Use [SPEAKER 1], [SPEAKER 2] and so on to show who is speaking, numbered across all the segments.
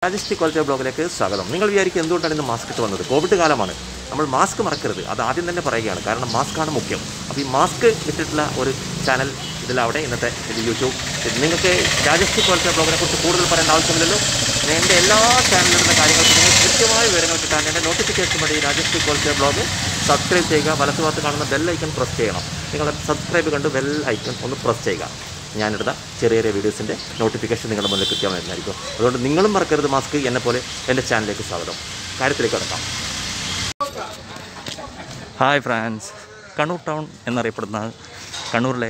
[SPEAKER 1] രാജസ്റ്റി quality ബ്ലോഗിലേക്ക് സ്വാഗതം നിങ്ങൾ വിചാരിക്കും എന്തുകൊണ്ടാണ് ഇന്ന് മാസ്ക് ഇട്ട് വന്നത് കോവിഡ് കാലമാണ് നമ്മൾ മാസ്ക് മറക്കരുത് അത് ആദ്യം തന്നെ പറയുകയാണ് കാരണം മാസ്കാണ് മുഖ്യം അപ്പോൾ ഈ മാസ്ക് ഇട്ടിട്ടുള്ള ഒരു ചാനൽ ഇതിലവിടെ ഇന്നത്തെ ഇത് യൂട്യൂബ് ഇത് നിങ്ങൾക്ക് രാജസ്റ്റി ക്വാളിറ്റി ബ്ലോഗിനെ കുറിച്ച് കൂടുതൽ പറയേണ്ട ആവശ്യമില്ലല്ലോ എൻ്റെ എല്ലാ ചാനലിലുള്ള കാര്യങ്ങൾക്കും നിങ്ങൾ കൃത്യമായ വിവരങ്ങൾ കിട്ടാൻ എൻ്റെ നോട്ടിഫിക്കേഷൻ വഴി രാജസ്റ്റി ക്വാളിറ്റി ബ്ലോഗ് സബ്സ്ക്രൈബ് ചെയ്യുക വലത്തുഭാഗത്ത് കാണുന്ന ബെൽ ഐക്കൺ പ്രസ് ചെയ്യണം നിങ്ങളുടെ സബ്സ്ക്രൈബ് കണ്ട് ബെൽ ഐക്കൺ ഒന്ന് പ്രസ് ചെയ്യുക ഞാനിടുന്ന ചെറിയ ചെറിയ വീഡിയോസിൻ്റെ നോട്ടിഫിക്കേഷൻ നിങ്ങളുടെ മുന്നിൽ കൃത്യമായിരുന്നായിരിക്കും അതുകൊണ്ട് നിങ്ങളും മറക്കരുത് മാസ്ക് എന്നെ പോലെ എൻ്റെ ചാനലിലേക്ക് സ്വാഗതം കാര്യത്തിലേക്ക് കടക്കാം ഹായ് ഫ്രാൻസ് കണ്ണൂർ ടൗൺ എന്നറിയപ്പെടുന്ന കണ്ണൂരിലെ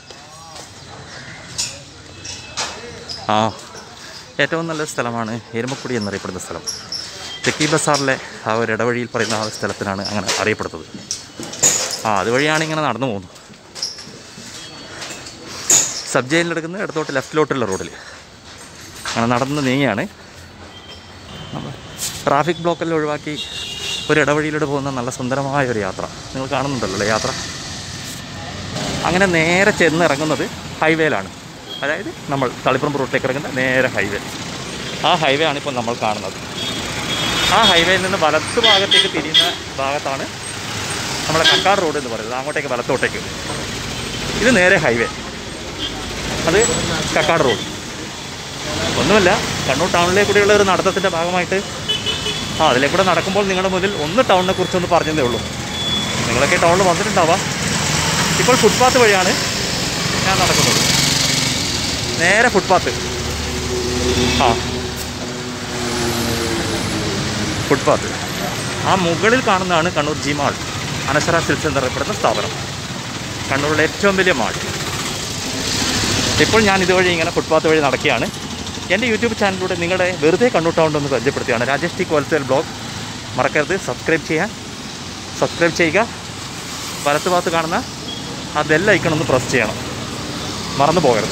[SPEAKER 1] ആ ഏറ്റവും നല്ല സ്ഥലമാണ് എരുമക്കുടി എന്നറിയപ്പെടുന്ന സ്ഥലം തെക്കി ബസാറിലെ ആ ഒരു ഇടവഴിയിൽ പറയുന്ന ആ ഒരു സ്ഥലത്തിനാണ് അങ്ങനെ അറിയപ്പെടുന്നത് ആ അതുവഴിയാണ് ഇങ്ങനെ നടന്നു പോകുന്നത് സബ് ജയിലിലെടുക്കുന്ന ഇടത്തോട്ട് ലെഫ്റ്റിലോട്ടുള്ള റോഡിൽ അങ്ങനെ നടന്ന് നീങ്ങിയാണ് നമ്മൾ ട്രാഫിക് ബ്ലോക്കെല്ലാം ഒഴിവാക്കി ഒരു ഇടവഴിയിലൂടെ പോകുന്ന നല്ല സുന്ദരമായ ഒരു യാത്ര നിങ്ങൾ കാണുന്നുണ്ടല്ലോ അല്ലേ യാത്ര അങ്ങനെ നേരെ ചെന്ന് ഇറങ്ങുന്നത് ഹൈവേയിലാണ് അതായത് നമ്മൾ തളിപ്പുറം റൂട്ടിലേക്ക് ഇറങ്ങുന്ന നേരെ ഹൈവേ ആ ഹൈവേ ആണ് ഇപ്പോൾ നമ്മൾ കാണുന്നത് ആ ഹൈവേയിൽ നിന്ന് വലത്ത് ഭാഗത്തേക്ക് തിരിയുന്ന ഭാഗത്താണ് നമ്മുടെ കക്കാട് റോഡ് എന്ന് പറയുന്നത് അങ്ങോട്ടേക്ക് വലത്തോട്ടേക്ക് ഇത് നേരെ ഹൈവേ അത് കക്കാട് റോഡ് ഒന്നുമില്ല കണ്ണൂർ ടൗണിലേക്ക് കൂടിയുള്ള ഒരു നടത്തത്തിൻ്റെ ഭാഗമായിട്ട് ആ അതിലെ കൂടെ നടക്കുമ്പോൾ നിങ്ങളുടെ മുന്നിൽ ഒന്ന് ടൗണിനെ കുറിച്ചൊന്ന് പറഞ്ഞതേ ഉള്ളൂ നിങ്ങളൊക്കെ ടൗണിൽ വന്നിട്ടുണ്ടാവാം ഇപ്പോൾ ഫുട്പാത്ത് വഴിയാണ് ഞാൻ നടക്കുന്നത് നേരെ ഫുട്പാത്ത് ആ ഫുട്പാത്ത് ആ മുകളിൽ കാണുന്നതാണ് Kannur G mall Anashwara silks എന്നറിയപ്പെടുന്ന സ്ഥാപനം കണ്ണൂരിലെ ഏറ്റവും വലിയ മാൾ ഇപ്പോൾ ഞാൻ ഇതുവഴി ഇങ്ങനെ ഫുട്പാത്ത് വഴി നടക്കുകയാണ് എൻ്റെ യൂട്യൂബ് ചാനലിലൂടെ നിങ്ങളുടെ വെറുതെ കണ്ണൂട്ടാവുണ്ടെന്ന് പരിചയപ്പെടുത്തുകയാണ് രാജേഷ് ടി കോൽസൽ ബ്ലോഗ് മറക്കരുത് സബ്സ്ക്രൈബ് ചെയ്യാൻ സബ്സ്ക്രൈബ് ചെയ്യുക വലത്ത് ഭാഗത്ത് കാണുന്ന ആ ബെൽ ഐക്കൺ ഒന്ന് പ്രസ് ചെയ്യണം മറന്നു പോകരുത്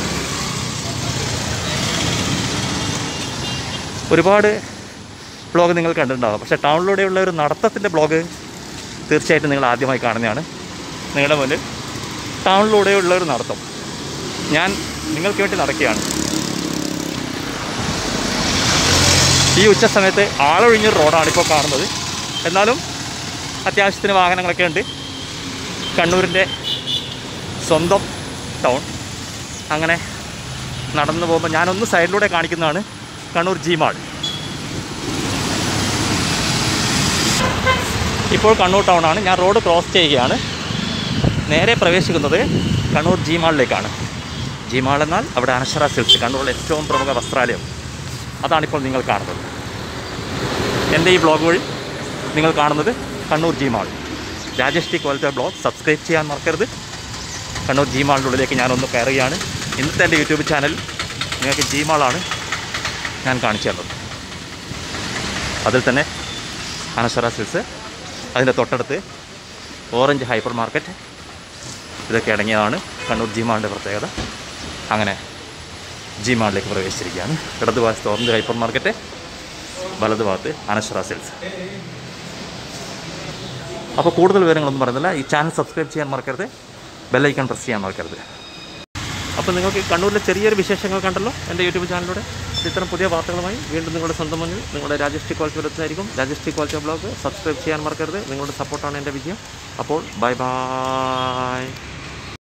[SPEAKER 1] ഒരുപാട് ബ്ലോഗ് നിങ്ങൾ കണ്ടിട്ടുണ്ടാകും പക്ഷേ ടൗണിലൂടെയുള്ള ഒരു നടത്തത്തിൻ്റെ ബ്ലോഗ് തീർച്ചയായിട്ടും നിങ്ങൾ ആദ്യമായി കാണുന്നതാണ് നിങ്ങളുടെ മുന്നിൽ ടൗണിലൂടെയുള്ള ഒരു നടത്തം ഞാൻ നിങ്ങൾക്ക് വേണ്ടി നടക്കുകയാണ് ഈ ഉച്ച സമയത്ത് ആളൊഴിഞ്ഞൊരു റോഡാണ് ഇപ്പോൾ കാണുന്നത് എന്നാലും അത്യാവശ്യത്തിന് വാഹനങ്ങളൊക്കെ ഉണ്ട് കണ്ണൂരിൻ്റെ സ്വന്തം ടൗൺ അങ്ങനെ നടന്നു പോകുമ്പോൾ ഞാനൊന്ന് സൈഡിലൂടെ കാണിക്കുന്നതാണ് കണ്ണൂർ ജി മാൾ ഇപ്പോൾ കണ്ണൂർ ടൗണാണ് ഞാൻ റോഡ് ക്രോസ് ചെയ്യുകയാണ് നേരെ പ്രവേശിക്കുന്നത് കണ്ണൂർ ജി മാളിലേക്കാണ് ജി മാൾ എന്നാൽ അവിടെ അനശ്വര സിൽക്സ് കണ്ണൂരിലെ ഏറ്റവും പ്രമുഖ വസ്ത്രാലയം അതാണിപ്പോൾ നിങ്ങൾ കാണുന്നത് എൻ്റെ ഈ ബ്ലോഗ് വഴി നിങ്ങൾ കാണുന്നത് Kannur G mall Rajesh T quality blog subscribe ചെയ്യാൻ മറക്കരുത് കണ്ണൂർ ജി മാളിൻ്റെ ഉള്ളിലേക്ക് ഞാനൊന്ന് കയറുകയാണ് ഇന്നത്തെ എൻ്റെ യൂട്യൂബ് ചാനൽ നിങ്ങൾക്ക് ജി മാളാണ് ഞാൻ കാണിച്ചു തന്നത് അതിൽ തന്നെ അനശ്വര സിൽസ് അതിൻ്റെ തൊട്ടടുത്ത് ഓറഞ്ച് ഹൈപ്പർ മാർക്കറ്റ് ഇതൊക്കെ അടങ്ങിയതാണ് കണ്ണൂർ ജി മാളിൻ്റെ പ്രത്യേകത അങ്ങനെ ജി മാളിലേക്ക് പ്രവേശിച്ചിരിക്കുകയാണ് ഇടതുഭാഗത്ത് ഓറഞ്ച് ഹൈപ്പർ മാർക്കറ്റ് വലതുഭാഗത്ത് അനശ്വര സെയിൽസ് അപ്പോൾ കൂടുതൽ വിവരങ്ങളൊന്നും പറയുന്നില്ല ഈ ചാനൽ സബ്സ്ക്രൈബ് ചെയ്യാൻ മറക്കരുത് ബെല്ലൈക്കൺ പ്രസ് ചെയ്യാൻ മറക്കരുത് അപ്പോൾ നിങ്ങൾക്ക് കണ്ണൂരിലെ ചെറിയൊരു വിശേഷങ്ങൾ കണ്ടല്ലോ എൻ്റെ യൂട്യൂബ് ചാനലിലൂടെ ഇത്തരം പുതിയ വാർത്തകളുമായി വീണ്ടും നിങ്ങളുടെ സ്വന്തം മുന്നിൽ നിങ്ങളുടെ രാജേഷ് ടി ക്വാളിറ്റി വരുന്നതായിരിക്കും Rajesh T quality blog subscribe ചെയ്യാൻ മറക്കരുത് നിങ്ങളുടെ സപ്പോർട്ടാണ് എൻ്റെ വിജയം അപ്പോൾ ബൈ ബൈ